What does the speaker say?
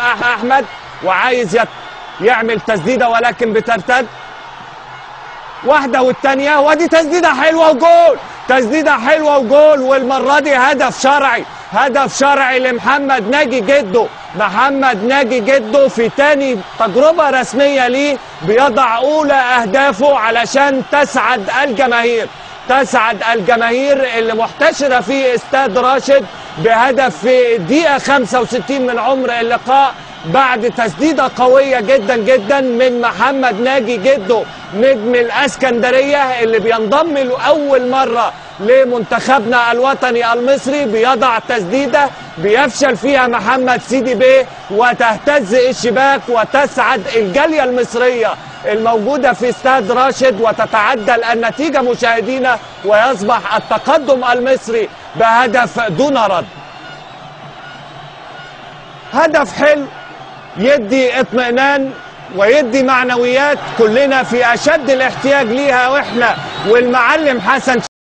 احمد وعايز يت- يعمل تسديده ولكن بترتد واحده والثانيه وادي تسديده حلوه وجول تسديده حلوه وجول والمره دي هدف شرعي هدف شرعي لمحمد ناجي جده محمد ناجي جده في تاني تجربه رسميه ليه بيضع اولى اهدافه علشان تسعد الجماهير تسعد الجماهير اللي محتشره في استاد راشد بهدف في الدقيقه 65 من عمر اللقاء بعد تسديده قويه جدا جدا من محمد ناجي جده نجم الاسكندريه اللي بينضم لاول مره لمنتخبنا الوطني المصري بيضع تسديده بيفشل فيها محمد سيدي بيه وتهتز الشباك وتسعد الجاليه المصريه الموجوده في استاد راشد وتتعدل النتيجه مشاهدينا ويصبح التقدم المصري بهدف دون رد هدف حلو يدي اطمئنان ويدي معنويات كلنا في اشد الاحتياج ليها واحنا والمعلم حسن